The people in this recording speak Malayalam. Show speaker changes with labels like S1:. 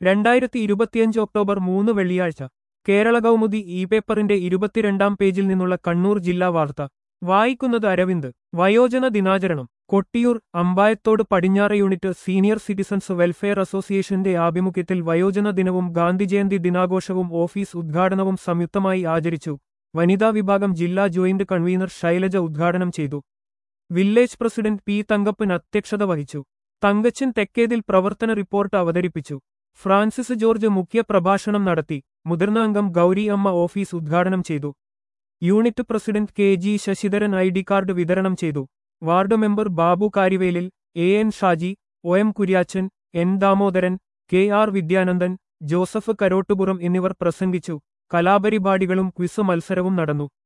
S1: രണ്ടായിരത്തി ഇരുപത്തിയഞ്ച് ഒക്ടോബർ മൂന്ന് വെള്ളിയാഴ്ച കേരള കൗമുദി ഇ പേപ്പറിന്റെ ഇരുപത്തിരണ്ടാം പേജിൽ നിന്നുള്ള കണ്ണൂർ ജില്ലാ വാർത്ത വായിക്കുന്നത് അരവിന്ദ് വയോജന ദിനാചരണം കൊട്ടിയൂർ അമ്പായത്തോട് പടിഞ്ഞാറ് യൂണിറ്റ് സീനിയർ സിറ്റിസൺസ് വെൽഫെയർ അസോസിയേഷന്റെ ആഭിമുഖ്യത്തിൽ വയോജന ദിനവും ഗാന്ധിജയന്തി ദിനാഘോഷവും ഓഫീസ് ഉദ്ഘാടനവും സംയുക്തമായി ആചരിച്ചു വനിതാ വിഭാഗം ജില്ലാ ജോയിന്റ് കൺവീനർ ശൈലജ ഉദ്ഘാടനം ചെയ്തു വില്ലേജ് പ്രസിഡന്റ് പി തങ്കപ്പൻ അധ്യക്ഷത വഹിച്ചു തങ്കച്ചൻ തെക്കേതിൽ പ്രവർത്തന റിപ്പോർട്ട് അവതരിപ്പിച്ചു ഫ്രാൻസിസ് ജോർജ് മുഖ്യ പ്രഭാഷണം നടത്തി മുതിർന്ന അംഗം ഗൗരി അമ്മ ഓഫീസ് ഉദ്ഘാടനം ചെയ്തു unit president K G Sasidharan I D card വിതരണം ചെയ്തു ward member Babu Karivelil A N Shaji O M Kuriachan N Damodaran K R Vidyanandan Joseph Karottupuram എന്നിവർ പ്രസംഗിച്ചു കലാപരിപാടികളും ക്വിസ് മത്സരവും നടന്നു